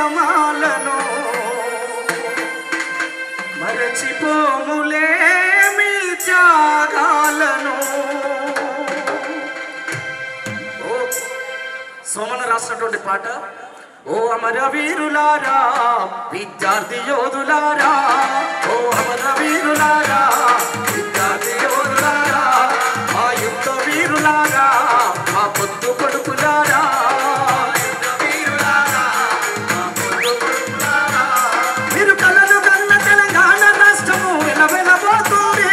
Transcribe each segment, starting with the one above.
నామాలను మరచిపోములే మీ త్యాగాలను ఓ సోమన రాసినటువంటి పాట ఓ అమర వీరులారా విద్యార్థి యోధులారా ఓ అమర వీరులారా విద్యార్థి యోధులారా మా యుద్ధ వీరులారా మా పొద్దు కొడుకులారా మీరు కలలు కన్న తెలంగాణ రాష్ట్రము వెలవెలబోతుంది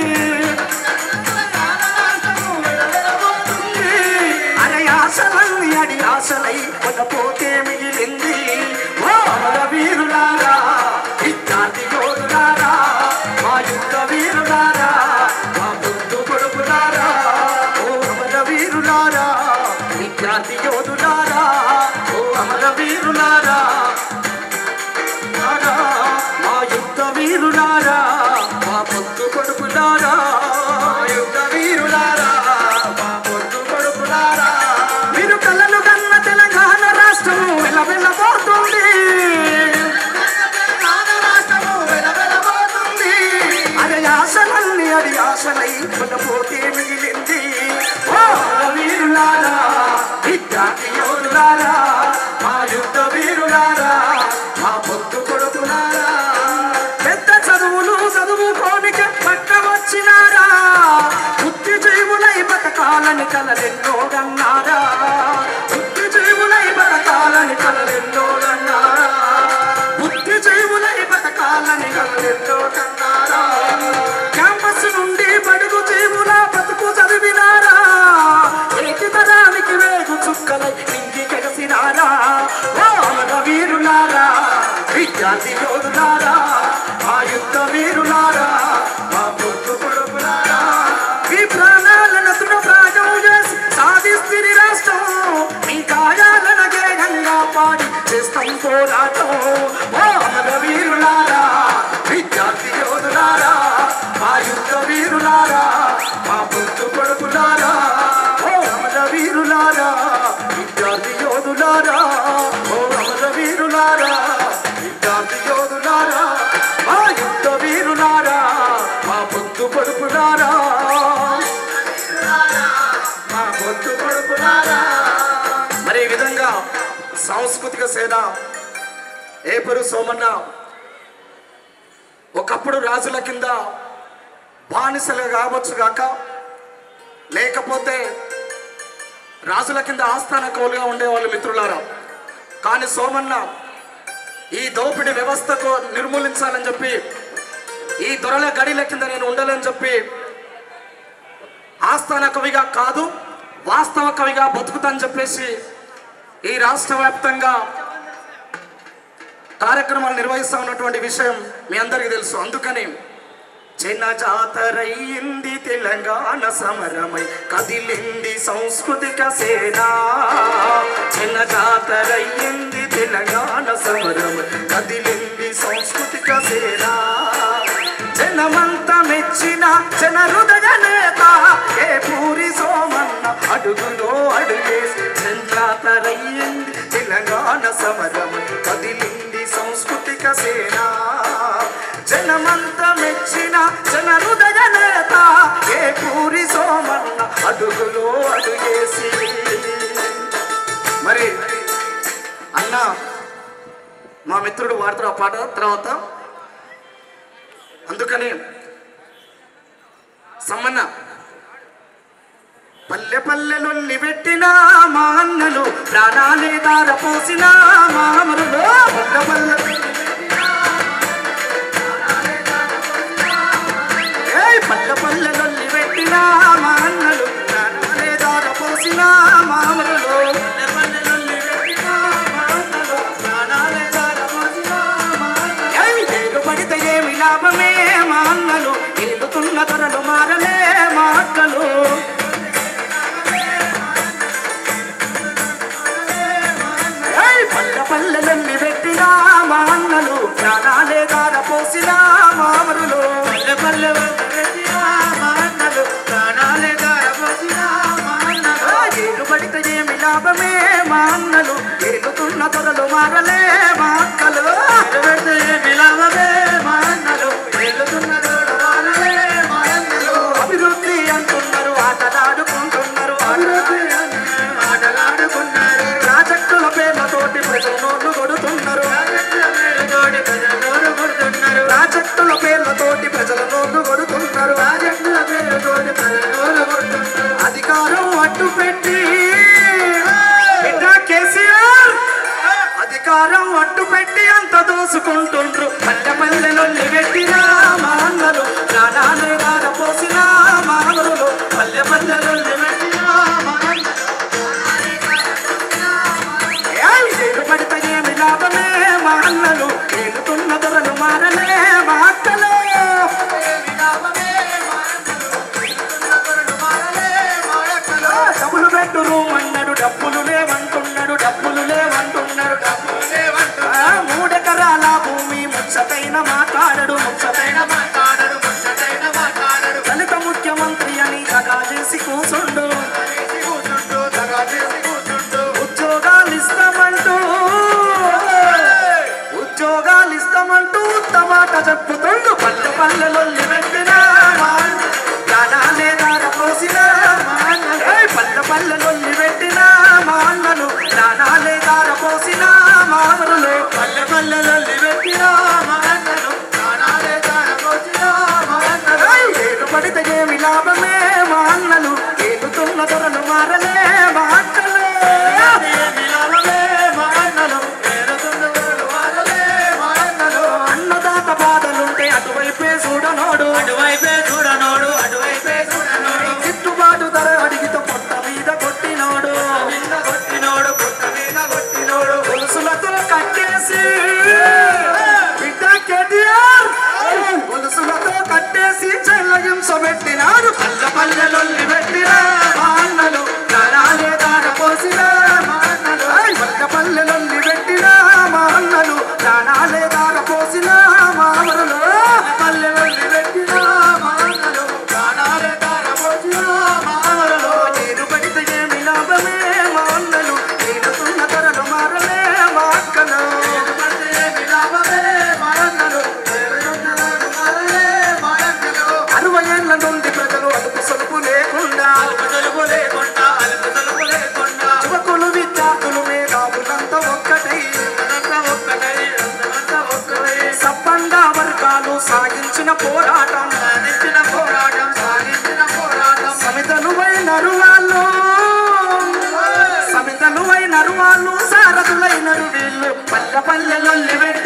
అరే ఆశలన్నీ అడి ఆశలై కొనపోతే మిగిలింది ఓ అమర వీరులారా విద్యార్థి యోధులారా మా యుద్ధ వీరులారా మా బుద్ధు కొడుకులారా ఓ అమర వీరులారా విద్యార్థి యోధులారా ఓ అమర వీరులారా వీరులారా, మా యుద్ధ వీరులారా మా పొద్దు కొడుకులారా మా యుద్ధ వీరులారా మా పొద్దు కొడుకులారా మీరు కలలు కన్న తెలంగాణ రాష్ట్రము వెలవెలబోతుంది అదే ఆశలన్నీ అది ఆశలై కొనపోతే మిగిలింది ఓ వీరులారా విద్యార్థి యోధులారా మా యుద్ధ వీరులారా మా పొద్దు కొడుకులారా పెద్ద చదువులు చదువుకోనికే పట్ట వచ్చినారా బుద్ధి జీవులై బతకాలని కలలెన్నో గన్నారా బుద్ధి జీవులై బతకాలని కలలెన్నో గన్నారా బుద్ధి జీవులై బతకాలని కలలెన్నో కన్నారా క్యాంపస్ నుండి బడుగు జీవుల బతుకు చదివినారా ఏటి తరానికి వేగు చుక్కలై నింగి కగసినారా ఓ అమర వీరులారా విద్యార్థి యోధులారా మా యుద్ధ వీరులారా మా పొద్దు కొడుకులారా మీ ప్రాణాలను తృణప్రాయం చేసి సాధిస్తుంది రాష్ట్రం మీ గాయాలను గేయంగా పాడి చేస్తాం పోరాటం ఓ అమర వీరులారా విద్యార్థి యోధులారా మా యుద్ధ వీరులారా మా పొద్దు కొడుకులారా ఓ అమర వీరులారా విద్యార్థి యోధులారా ఓ అమర వీరులారా విద్యార్థి యోధులారా మా యుద్ధ వీరులారా మా పొద్దు కొడుకులారా మా పొద్దు కొడుకులారా మరి ఈ విధంగా సాంస్కృతిక సేన ఏపరు సోమన్న ఒకప్పుడు రాజుల కింద బానిసలుగా కావచ్చు గాక లేకపోతే రాజుల కింద ఆస్థాన కవులుగా ఉండేవాళ్ళు మిత్రులారా కానీ సోమన్న ఈ దోపిడీ వ్యవస్థకు నిర్మూలించాలని చెప్పి ఈ దొరల గడిల కింద నేను ఉండాలని చెప్పి ఆస్థాన కవిగా కాదు వాస్తవ కవిగా బతుకుతాని చెప్పేసి ఈ రాష్ట్ర వ్యాప్తంగా కార్యక్రమాలు నిర్వహిస్తా ఉన్నటువంటి విషయం మీ అందరికీ తెలుసు అందుకని చిన్న జాతరయ్యింది తెలంగాణ సమరమై కదిలింది సాంస్కృతిక సేన చిన్న జాతరయ్యింది తెలంగాణ సమరమై కదిలింది సాంస్కృతిక సేన జనమంతా మెచ్చిన జన హృదయ నేత ఏ పూరి సోమన్న అడుగులో అడుగేసి జాతరయ్యింది తెలంగాణ సమరమై కదిలింది సాంస్కృతిక సేన జనమంతా మెచ్చిన జన హృదయ నేత ఏ పూరి సోమన్న అడుగులో అడుగేసి మరి అన్న మా మిత్రుడు వాడుతారు ఆ పాట తర్వాత అందుకని సమ్మన్న పల్లె పల్లెలొల్లి పెట్టిన మా అన్నలు ప్రాణాలే దార పోసిన మా అమరులు పల్లె పల్లె ఏయ్ పల్లె పల్లెలొల్లి పెట్టిన మా అన్నలు ప్రాణాలే దార పోసిన మా అమరులు పల్లె పల్లెలొల్లి పెట్టిన మా అన్నలు ప్రాణాలే దార పోసిన మా అన్నలు. ఏయ్ వేలు పడితే ఏమి లాభమే మా అన్నలు ఏలుతున్న ధరలు మారలే మా అక్కలు ఏయ్ పల్లె ఏలుతున్న దొరలు మారలే మా అక్కలు పెడితే ఏమి లాభమే మా అన్నలు ఏలుతున్న దూడ వానలే మా అన్నలు అభివృద్ధి అంటున్నారు ఆటలాడుకుంటున్నారు అభివృద్ధి అన్నారు, ఆటలాడుకున్నారు ప్రాజెక్టుల పేర్లతోటి ప్రజలు నోట్లు కొడుతున్నారు ప్రాజెక్టుల పేరుతోటి ప్రజలు నోరు కొడుతున్నారు ప్రాజెక్టుల పేర్లతోటి ప్రజలు నోట్లు కొడుతున్నారు ప్రాజెక్టుల పేరుతోటి ప్రజలు నోరు కొడుతున్నారు అధికారం అడ్డు పెట్టి బిడ్డ కేసీఆర్ అధికారం అడ్డు పెట్టి అంత దోసుకుంటుండ్రు పల్లె పల్లెలొల్లి పెట్టినా మా అన్నలు ప్రాణాలే పోసిన మానవులు పల్లె పల్లెలొల్లి పెట్టినా మా అన్నలు ఏయ్, ఏడు పడితే ఏమి లాభమే మా అన్నలు ఏలుతున్న ధరలు మారలే మా అక్కలు ఏమి లాభమే మా అన్నలు ఏలుతున్న దూడ వానలే మా అక్కలు డబ్బులు పెట్టురు అన్నాడు డబ్బులు లేవంటున్నాడు డబ్బులు లేవంటున్నాడు డబ్బులు లేవంటున్నాడు. ఆ, మూడెకరాల భూమి ముచ్చటైన మాట్లాడడు ముచ్చటైన మాట్లాడడు ముచ్చటైన మాట్లాడడు దళిత ముఖ్యమంత్రి అని దగా చేసి కూసుండు చేసి కూర్చుంటూ దగా చేసి కూర్చుంటూ ఉద్యోగాలు ఇస్తామంటూ ఉద్యోగాలు ఇస్తామంటూ ఉత్తమాట చెప్పుతుండు పల్లె పల్లెలొల్లి పెట్టిన ప్రాణాలే దార పోసిన పల్లె పల్లెలొల్లి పెట్టిన మా అన్నలు ప్రాణాలే దార పోసిన మామరులు పల్లె పల్లెలొల్లి పెట్టిన మా అన్నలు ప్రాణాలే దారపోసిన మా అన్నలు ఏడు పడితే ఏమి లాభమే మా అన్నలు ఏలుతున్న ధరలు మారలే మా అక్కలు ఏమి లాభమే మా అన్నలు ఏలుతున్న దూడ వానలే మా అన్నలు అన్నదాత బాధలుంటే అటువైపే చూడనోడు అటువైపే చూడనోడు అటువైపే చూడనోడు గిట్టుబాటు ధర అడిగితే పొట్ట మీద కొట్టినోడు మీద కొట్టినోడు పుట్ట మీద కొట్టినోడు గొలుసులతో కట్టేసి బిడ్డ కేటీఆర్ గొలుసులతో కట్టేసి చెల్లగించబెట్టినాడు పల్ల పల్లెలొల్లి పెట్టిన మా అన్నలు ప్రాణాలే దార పోసిన మా అన్నలు ఏయ్, పల్ల పల్లెలొల్లి పెట్టిన మా అన్నలు ప్రాణాలే దార పోసిన మా అమరులు పల్లెలొల్లి పెట్టిన మా అన్నలు ప్రాణాలే దారపోసిన మా అమరులు నేను పడితే ఏమి లాభమే మా అన్నలు ఏడుతున్న ధరలు మారలే మా అక్కలు పడితే ఏమి లాభమే మా అన్నలు ఏలుతున్న దూడ వానలే మా అన్నలు అరవై ఏళ్ల నుండి ప్రజలు అదుపు సొలుపు లేకుండా అలుపు తలుపు లేకుండా అలుపు తలుపు లేకుండా యువకులు విద్యార్థులు మేధావులంతా ఒక్కటై అంతా ఒక్కటై అంతా ఒక్కటై సబ్బండా వర్గాలు సాగించిన పోరాటం సాధించిన పోరాటం సాగించిన పోరాటం సమితలు అయినరు వాళ్ళు సమితలు అయినరు వాళ్ళు సారథులైనరు వీళ్ళు పల్లె పల్లెలొల్లి